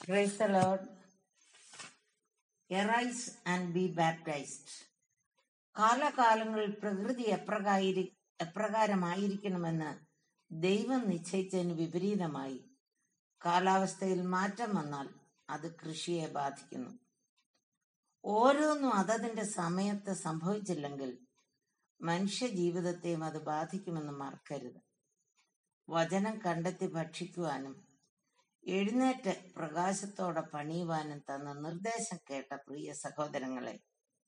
Praise the Lord. Arise and be baptized. കാലകാലങ്ങളിൽ പ്രകൃതി എപ്രകാരി എപ്രകാരമായിരിക്കണമെന്ന് ദൈവം നിശ്ചയിച്ചതിന് വിപരീതമായി കാലാവസ്ഥയിൽ മാറ്റം വന്നാൽ അത് കൃഷിയെ ബാധിക്കുന്നു ഓരോന്നും അതതിന്റെ സമയത്ത് സംഭവിച്ചില്ലെങ്കിൽ മനുഷ്യ ജീവിതത്തെയും അത് ബാധിക്കുമെന്ന് മറക്കരുത് വചനം കണ്ടെത്തി ഭക്ഷിക്കുവാനും എഴുന്നേറ്റ് പ്രകാശത്തോടെ പണിയുവാനും തന്ന നിർദ്ദേശം കേട്ട പ്രിയ സഹോദരങ്ങളെ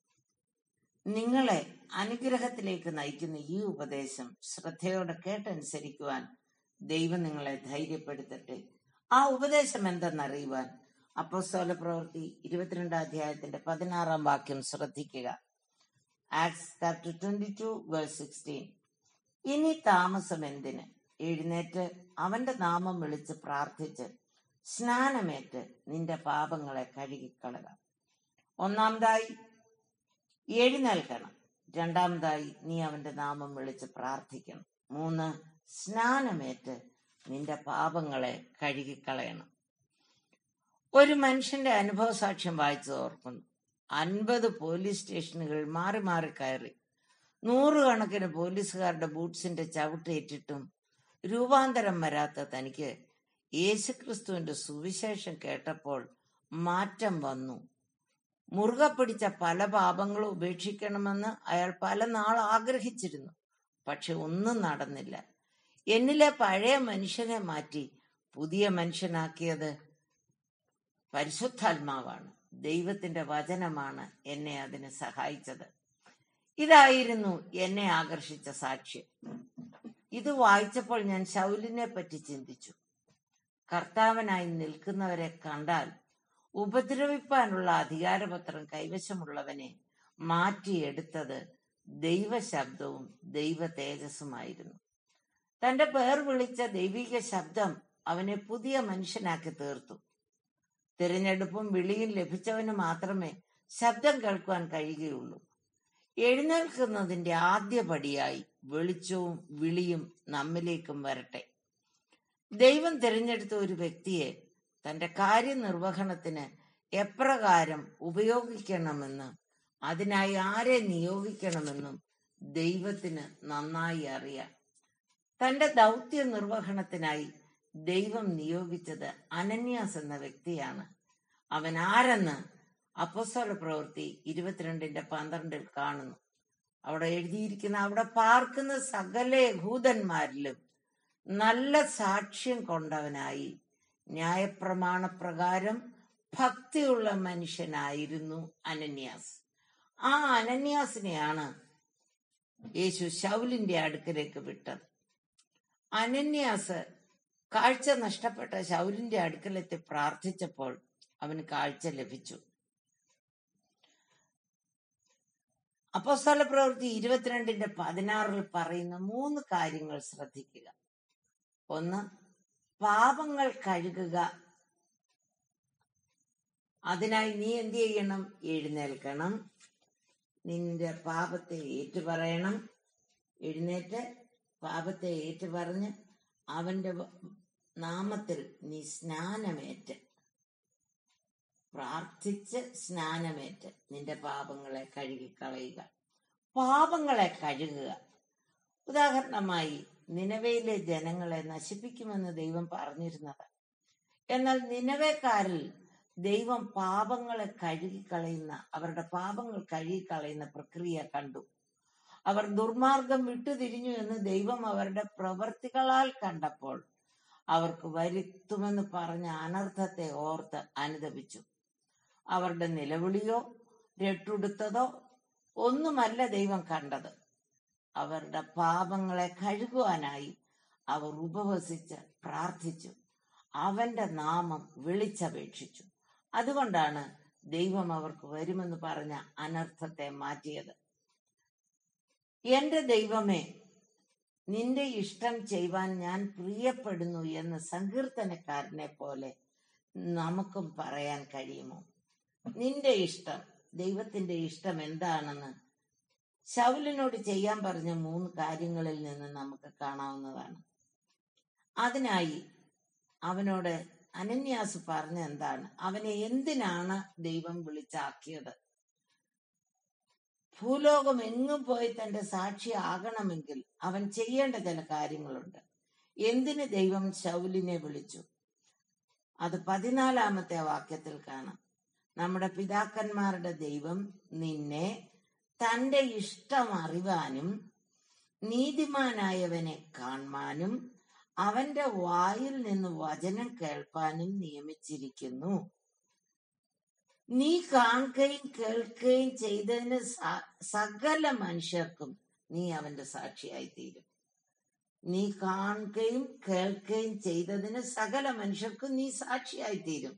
നിങ്ങളെ അനുഗ്രഹത്തിലേക്ക് നയിക്കുന്ന ഈ ഉപദേശം ശ്രദ്ധയോടെ കേട്ടനുസരിക്കുവാൻ ദൈവം നിങ്ങളെ ധൈര്യപ്പെടുത്തട്ടെ ആ ഉപദേശം എന്തെന്നറിയുവാൻ അപ്പോസ്തല പ്രവൃത്തി ഇരുപത്തിരണ്ടാം അധ്യായത്തിന്റെ പതിനാറാം വാക്യം ശ്രദ്ധിക്കുക Acts chapter twenty two verse sixteen ഇനി താമസം എന്തിന് എഴുന്നേറ്റ് അവന്റെ നാമം വിളിച്ച് പ്രാർത്ഥിച്ച് സ്നാനമേറ്റ് നിന്റെ പാപങ്ങളെ കഴുകിക്കളക ഒന്നാമതായി എഴുന്നേൽക്കണം രണ്ടാമതായി നീ അവന്റെ നാമം വിളിച്ച് പ്രാർത്ഥിക്കണം മൂന്ന് സ്നാനമേറ്റ് നിന്റെ പാപങ്ങളെ കഴുകിക്കളയണം ഒരു മനുഷ്യന്റെ അനുഭവ സാക്ഷ്യം വായിച്ചു ഓർക്കുന്നു അൻപത് പോലീസ് സ്റ്റേഷനുകൾ മാറി മാറി കയറി നൂറുകണക്കിന് പോലീസുകാരുടെ ബൂട്ട്സിന്റെ ചവിട്ടേറ്റിട്ടും രൂപാന്തരം വരാത്ത തനിക്ക് യേശുക്രിസ്തുവിന്റെ സുവിശേഷം കേട്ടപ്പോൾ മാറ്റം വന്നു മുറുകെ പിടിച്ച പല പാപങ്ങളും ഉപേക്ഷിക്കണമെന്ന് അയാൾ പല നാൾ ആഗ്രഹിച്ചിരുന്നു പക്ഷെ ഒന്നും നടന്നില്ല എന്നിലെ പഴയ മനുഷ്യനെ മാറ്റി പുതിയ മനുഷ്യനാക്കിയത് പരിശുദ്ധാത്മാവാണ് ദൈവത്തിന്റെ വചനമാണ് എന്നെ അതിന് സഹായിച്ചത് ഇതായിരുന്നു എന്നെ ആകർഷിച്ച സാക്ഷ്യം ഇത് വായിച്ചപ്പോൾ ഞാൻ ശൗലിനെ പറ്റി ചിന്തിച്ചു കർത്താവനായി നിൽക്കുന്നവരെ കണ്ടാൽ ഉപദ്രവിപ്പാനുള്ള അധികാരപത്രം കൈവശമുള്ളവനെ മാറ്റിയെടുത്തത് ദൈവശബ്ദവും ദൈവ തേജസ്സുമായിരുന്നു തന്റെ പേർ വിളിച്ച ദൈവിക ശബ്ദം അവനെ പുതിയ മനുഷ്യനാക്കി തീർത്തു തിരഞ്ഞെടുപ്പും വിളിയും ലഭിച്ചവന് മാത്രമേ ശബ്ദം കേൾക്കുവാൻ കഴിയുകയുള്ളൂ എഴുന്നേൽക്കുന്നതിന്റെ ആദ്യ പടിയായി വെളിച്ചവും വിളിയും നമ്മിലേക്കും വരട്ടെ ദൈവം തിരഞ്ഞെടുത്ത ഒരു വ്യക്തിയെ തന്റെ കാര്യനിർവഹണത്തിന് എപ്രകാരം ഉപയോഗിക്കണമെന്ന് അതിനായി ആരെ നിയോഗിക്കണമെന്നും ദൈവത്തിന് നന്നായി അറിയാം തന്റെ ദൗത്യ നിർവഹണത്തിനായി ദൈവം നിയോഗിച്ചത് അനന്യാസ് എന്ന വ്യക്തിയാണ് അവൻ ആരെന്ന് അപ്പസ്വല പ്രവൃത്തി ഇരുപത്തിരണ്ടിന്റെ പന്ത്രണ്ടിൽ കാണുന്നു അവിടെ എഴുതിയിരിക്കുന്ന അവിടെ പാർക്കുന്ന സകല യഹൂദന്മാരിലും നല്ല സാക്ഷ്യം കൊണ്ടവനായി ന്യായപ്രമാണപ്രകാരം ഭക്തിയുള്ള മനുഷ്യനായിരുന്നു അനന്യാസ് ആ അനന്യാസിനെയാണ് യേശു ശൗലിന്റെ അടുക്കലേക്ക് വിട്ടത് അനന്യാസ് കാഴ്ച നഷ്ടപ്പെട്ട ശൗലിന്റെ അടുക്കലെത്തി പ്രാർത്ഥിച്ചപ്പോൾ അവന് കാഴ്ച ലഭിച്ചു അപ്പോസ്തല പ്രവൃത്തി ഇരുപത്തിരണ്ടിന്റെ പതിനാറിൽ പറയുന്ന മൂന്ന് കാര്യങ്ങൾ ശ്രദ്ധിക്കുക ഒന്ന് പാപങ്ങൾ കഴുകുക അതിനായി നീ എന്ത് ചെയ്യണം എഴുന്നേൽക്കണം നിന്റെ പാപത്തെ ഏറ്റുപറയണം എഴുന്നേറ്റ് പാപത്തെ ഏറ്റുപറഞ്ഞ് അവന്റെ നാമത്തിൽ നീ സ്നാനമേറ്റ് പ്രാർത്ഥിച്ച് സ്നാനമേറ്റ് നിന്റെ പാപങ്ങളെ കഴുകിക്കളയുക പാപങ്ങളെ കഴുകുക ഉദാഹരണമായി നിലവയിലെ ജനങ്ങളെ നശിപ്പിക്കുമെന്ന് ദൈവം പറഞ്ഞിരുന്നത് എന്നാൽ നിലവേക്കാരിൽ ദൈവം പാപങ്ങളെ കഴുകിക്കളയുന്ന അവരുടെ പാപങ്ങൾ കഴുകിക്കളയുന്ന പ്രക്രിയ കണ്ടു അവർ ദുർമാർഗം വിട്ടുതിരിഞ്ഞു എന്ന് ദൈവം അവരുടെ പ്രവർത്തികളാൽ കണ്ടപ്പോൾ അവർക്ക് വരുത്തുമെന്ന് പറഞ്ഞ അനർത്ഥത്തെ ഓർത്ത് അനുദപിച്ചു അവരുടെ നിലവിളിയോ രട്ടുടുത്തതോ ഒന്നുമല്ല ദൈവം കണ്ടത് അവരുടെ പാപങ്ങളെ കഴുകുവാനായി അവർ ഉപവസിച്ച് പ്രാർത്ഥിച്ചു അവന്റെ നാമം വിളിച്ചപേക്ഷിച്ചു അതുകൊണ്ടാണ് ദൈവം അവർക്ക് വരുമെന്ന് പറഞ്ഞ അനർത്ഥത്തെ മാറ്റിയത് എന്റെ ദൈവമേ നിന്റെ ഇഷ്ടം ചെയ്യുവാൻ ഞാൻ പ്രിയപ്പെടുന്നു എന്ന് സങ്കീർത്തനക്കാരനെ പോലെ നമുക്കും പറയാൻ കഴിയുമോ നിന്റെ ഇഷ്ടം ദൈവത്തിന്റെ ഇഷ്ടം എന്താണെന്ന് ശൗലിനോട് ചെയ്യാൻ പറഞ്ഞ മൂന്ന് കാര്യങ്ങളിൽ നിന്ന് നമുക്ക് കാണാവുന്നതാണ് അതിനായി അവനോട് അനന്യാസ് പറഞ്ഞ എന്താണ് അവനെ എന്തിനാണ് ദൈവം വിളിച്ചാക്കിയത് ഭൂലോകം എങ്ങും പോയി തന്റെ സാക്ഷി ആകണമെങ്കിൽ അവൻ ചെയ്യേണ്ട ചില കാര്യങ്ങളുണ്ട് എന്തിന് ദൈവം ശൗലിനെ വിളിച്ചു അത് പതിനാലാമത്തെ വാക്യത്തിൽ കാണാം നമ്മുടെ പിതാക്കന്മാരുടെ ദൈവം നിന്നെ തന്റെ ഇഷ്ടം അറിവാനും നീതിമാനായവനെ കാണുവാനും അവന്റെ വായിൽ നിന്ന് വചനം കേൾപ്പാനും നിയമിച്ചിരിക്കുന്നു നീ കാണുകയും കേൾക്കുകയും ചെയ്തതിന് സ- സകല മനുഷ്യർക്കും നീ അവന്റെ സാക്ഷിയായി തീരും നീ കാണുകയും കേൾക്കുകയും ചെയ്തതിന് സകല മനുഷ്യർക്കും നീ സാക്ഷിയായി തീരും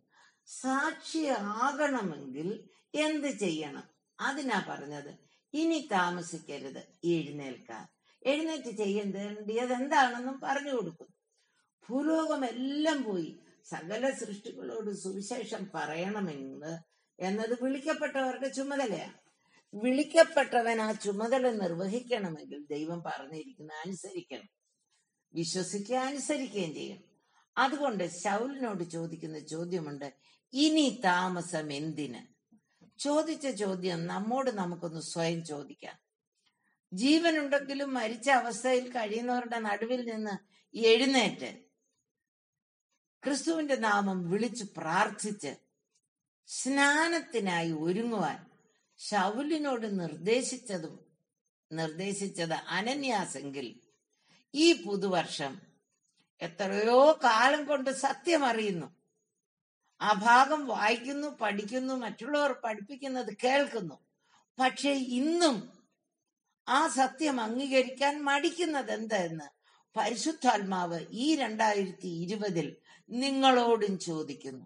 സാക്ഷിയാകണമെങ്കിൽ എന്ത് ചെയ്യണം അതിനാ പറഞ്ഞത് ഇനി താമസിക്കരുത് എഴുന്നേൽക്കാൻ എഴുന്നേറ്റ് ചെയ്യേണ്ടത് എന്താണെന്നും പറഞ്ഞു കൊടുക്കും ഭൂലോകം എല്ലാം പോയി സകല സൃഷ്ടികളോട് സുവിശേഷം പറയണമെന്ന് എന്നത് വിളിക്കപ്പെട്ടവരുടെ ചുമതലയാണ് വിളിക്കപ്പെട്ടവൻ ആ ചുമതല നിർവഹിക്കണമെങ്കിൽ ദൈവം പറഞ്ഞിരിക്കുന്ന അനുസരിക്കണം വിശ്വസിക്കുക അനുസരിക്കുകയും ചെയ്യണം അതുകൊണ്ട് ശൗലിനോട് ചോദിക്കുന്ന ചോദ്യമുണ്ട് ഇനി താമസം എന്തിന് ചോദിച്ച ചോദ്യം നമ്മോട് നമുക്കൊന്ന് സ്വയം ചോദിക്കാം ജീവനുണ്ടെങ്കിലും മരിച്ച അവസ്ഥയിൽ കഴിയുന്നവരുടെ നടുവിൽ നിന്ന് എഴുന്നേറ്റ് ക്രിസ്തുവിന്റെ നാമം വിളിച്ചു പ്രാർത്ഥിച്ച് സ്നാനത്തിനായി ഒരുങ്ങുവാൻ ശൗലിനോട് നിർദ്ദേശിച്ചതും നിർദ്ദേശിച്ചത് അനന്യാസെങ്കിൽ ഈ പുതുവർഷം എത്രയോ കാലം കൊണ്ട് സത്യം അറിയുന്നു ആ ഭാഗം വായിക്കുന്നു പഠിക്കുന്നു മറ്റുള്ളവർ പഠിപ്പിക്കുന്നത് കേൾക്കുന്നു പക്ഷെ ഇന്നും ആ സത്യം അംഗീകരിക്കാൻ മടിക്കുന്നത് എന്തെന്ന് പരിശുദ്ധാത്മാവ് ഈ രണ്ടായിരത്തി ഇരുപതിൽ നിങ്ങളോടും ചോദിക്കുന്നു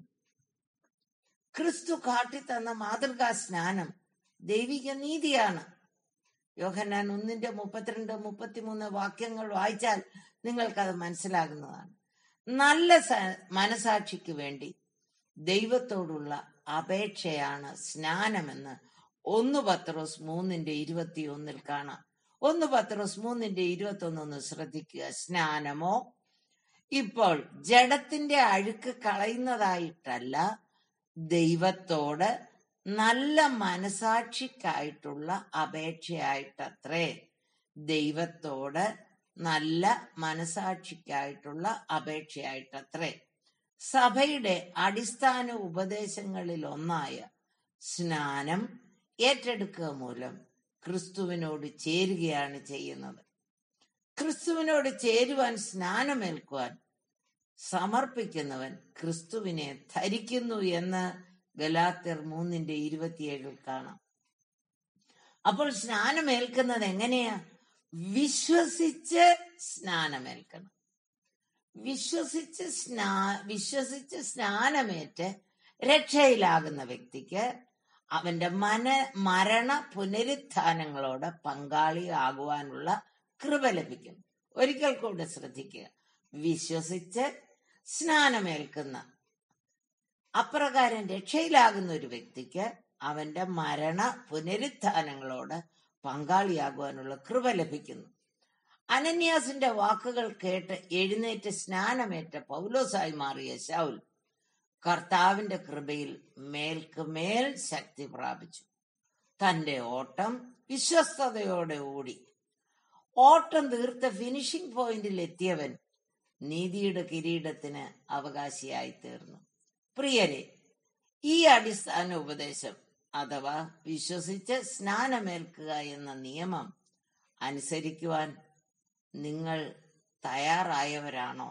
ക്രിസ്തു കാട്ടിത്തന്ന മാതൃകാ സ്നാനം ദൈവിക നീതിയാണ് യോഹന്നാൻ ഒന്നിന്റെ മുപ്പത്തിരണ്ട് മുപ്പത്തിമൂന്ന് വാക്യങ്ങൾ വായിച്ചാൽ നിങ്ങൾക്കത് മനസ്സിലാകുന്നതാണ് നല്ല സ- മനസാക്ഷിക്ക് വേണ്ടി ദൈവത്തോടുള്ള അപേക്ഷയാണ് സ്നാനമെന്ന് ഒന്ന് പത്രോസ് മൂന്നിന്റെ ഇരുപത്തിയൊന്നിൽ കാണാം ഒന്ന് പത്രോസ് മൂന്നിന്റെ ഇരുപത്തി ഒന്ന് ശ്രദ്ധിക്കുക സ്നാനമോ ഇപ്പോൾ ജഡത്തിന്റെ അഴുക്ക് കളയുന്നതായിട്ടല്ല ദൈവത്തോട് നല്ല മനസാക്ഷിക്കായിട്ടുള്ള അപേക്ഷയായിട്ടത്രേ ദൈവത്തോട് നല്ല മനസാക്ഷിക്കായിട്ടുള്ള അപേക്ഷയായിട്ടത്രേ സഭയുടെ അടിസ്ഥാന ഉപദേശങ്ങളിൽ ഒന്നായ സ്നാനം ഏറ്റെടുക്കുക മൂലം ക്രിസ്തുവിനോട് ചേരുകയാണ് ചെയ്യുന്നത് ക്രിസ്തുവിനോട് ചേരുവാൻ സ്നാനമേൽക്കുവാൻ സമർപ്പിക്കുന്നവൻ ക്രിസ്തുവിനെ ധരിക്കുന്നു എന്ന് ഗലാത്യർ മൂന്നിന്റെ ഇരുപത്തിയേഴിൽ കാണാം അപ്പോൾ സ്നാനമേൽക്കുന്നത് എങ്ങനെയാ വിശ്വസിച്ച് സ്നാനമേൽക്കണം വിശ്വസിച്ച് സ്നാ വിശ്വസിച്ച് സ്നാനമേറ്റ് രക്ഷയിലാകുന്ന വ്യക്തിക്ക് അവന്റെ മന മരണ പുനരുത്ഥാനങ്ങളോട് പങ്കാളിയാകുവാനുള്ള കൃപ ലഭിക്കും ഒരിക്കൽ കൂടെ ശ്രദ്ധിക്കുക വിശ്വസിച്ച് സ്നാനമേൽക്കുന്ന അപ്രകാരം രക്ഷയിലാകുന്ന ഒരു വ്യക്തിക്ക് അവന്റെ മരണ പുനരുത്ഥാനങ്ങളോട് പങ്കാളിയാകുവാനുള്ള കൃപ ലഭിക്കുന്നു അനന്യാസിന്റെ വാക്കുകൾ കേട്ട് എഴുന്നേറ്റ് സ്നാനമേറ്റ പൗലോസായി മാറിയ ശൗൽ കർത്താവിന്റെ കൃപയിൽ മേൽക്ക് മേൽ ശക്തി പ്രാപിച്ചു തന്റെ ഓട്ടം വിശ്വസ്തയോടെ ഓടി ഓട്ടം തീർത്ത ഫിനിഷിംഗ് പോയിന്റിൽ എത്തിയവൻ നീതിയുടെ കിരീടത്തിന് അവകാശിയായി തീർന്നു പ്രിയരെ ഈ അടിസ്ഥാന ഉപദേശം അഥവാ വിശ്വസിച്ച് സ്നാനമേൽക്കുക എന്ന നിയമം അനുസരിക്കുവാൻ നിങ്ങൾ തയ്യാറായവരാണോ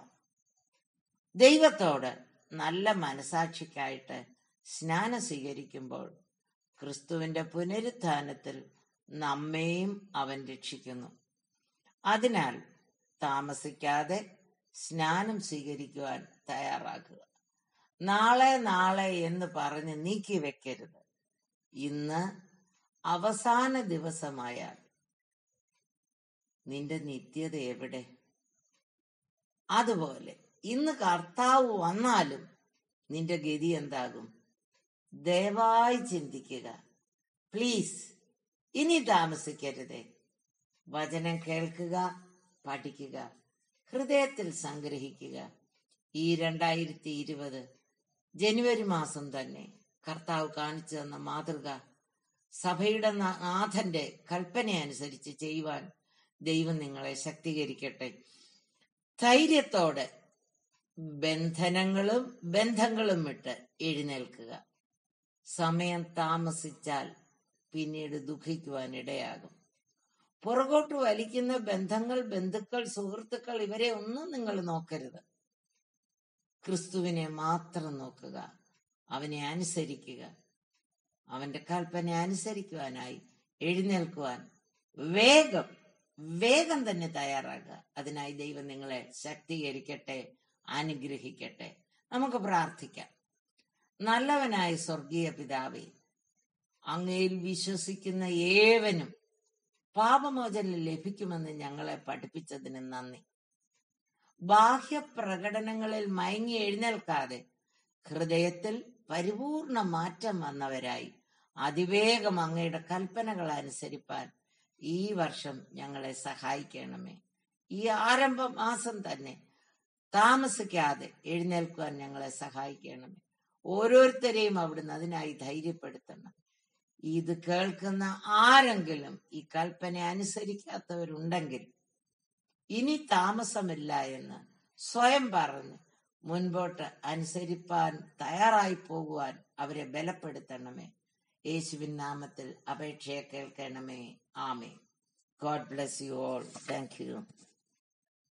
ദൈവത്തോട് നല്ല മനസാക്ഷിക്കായിട്ട് സ്നാനം സ്വീകരിക്കുമ്പോൾ ക്രിസ്തുവിന്റെ പുനരുത്ഥാനത്തിൽ നമ്മെയും അവൻ രക്ഷിക്കുന്നു അതിനാൽ താമസിക്കാതെ സ്നാനം സ്വീകരിക്കുവാൻ തയ്യാറാക്കുക നാളെ നാളെ എന്ന് പറഞ്ഞ് നീക്കി വെക്കരുത് ഇന്ന് അവസാന ദിവസമായാൽ നിന്റെ നിത്യത എവിടെ അതുപോലെ ഇന്ന് കർത്താവ് വന്നാലും നിന്റെ ഗതി എന്താകും ദയവായി ചിന്തിക്കുക പ്ലീസ് ഇനി താമസിക്കരുതേ വചനം കേൾക്കുക പഠിക്കുക ഹൃദയത്തിൽ സംഗ്രഹിക്കുക ഈ രണ്ടായിരത്തി ഇരുപത് ജനുവരി മാസം തന്നെ കർത്താവ് കാണിച്ചു തന്ന മാതൃക സഭയുടെ നാ- നാഥന്റെ കൽപ്പന അനുസരിച്ച് ചെയ്യുവാൻ ദൈവം നിങ്ങളെ ശക്തീകരിക്കട്ടെ ധൈര്യത്തോടെ ബന്ധനങ്ങളും ബന്ധങ്ങളും വിട്ട് എഴുന്നേൽക്കുക സമയം താമസിച്ചാൽ പിന്നീട് ദുഃഖിക്കുവാൻ ഇടയാകും പുറകോട്ട് വലിക്കുന്ന ബന്ധങ്ങൾ ബന്ധുക്കൾ സുഹൃത്തുക്കൾ ഇവരെ ഒന്നും നിങ്ങൾ നോക്കരുത് ക്രിസ്തുവിനെ മാത്രം നോക്കുക അവനെ അനുസരിക്കുക അവന്റെ കൽപ്പന അനുസരിക്കുവാനായി എഴുന്നേൽക്കുവാൻ വേഗം വേഗം തന്നെ തയ്യാറാകുക അതിനായി ദൈവം നിങ്ങളെ ശക്തീകരിക്കട്ടെ അനുഗ്രഹിക്കട്ടെ നമുക്ക് പ്രാർത്ഥിക്കാം നല്ലവനായ സ്വർഗീയ പിതാവേ അങ്ങയിൽ വിശ്വസിക്കുന്ന ഏവനും പാപമോചനം ലഭിക്കുമെന്ന് ഞങ്ങളെ പഠിപ്പിച്ചതിന് നന്ദി ബാഹ്യ പ്രകടനങ്ങളിൽ മയങ്ങി എഴുന്നേൽക്കാതെ ഹൃദയത്തിൽ പരിപൂർണ മാറ്റം വന്നവരായി അതിവേഗം അങ്ങയുടെ കൽപ്പനകൾ അനുസരിപ്പാൻ ഈ വർഷം ഞങ്ങളെ സഹായിക്കണമേ ഈ ആരംഭ മാസം തന്നെ താമസിക്കാതെ എഴുന്നേൽക്കുവാൻ ഞങ്ങളെ സഹായിക്കണമേ ഓരോരുത്തരെയും അവിടുന്ന് അതിനായി ധൈര്യപ്പെടുത്തണം ഇത് കേൾക്കുന്ന ആരെങ്കിലും ഈ കൽപ്പന അനുസരിക്കാത്തവരുണ്ടെങ്കിൽ ഇനി താമസമില്ല എന്ന് സ്വയം പറഞ്ഞ് മുൻപോട്ട് അനുസരിപ്പാൻ തയ്യാറായി പോകുവാൻ അവരെ ബലപ്പെടുത്തണമേ യേശുവിൻ നാമത്തിൽ അപേക്ഷയെ കേൾക്കണമേ ആമേ God bless you all thank U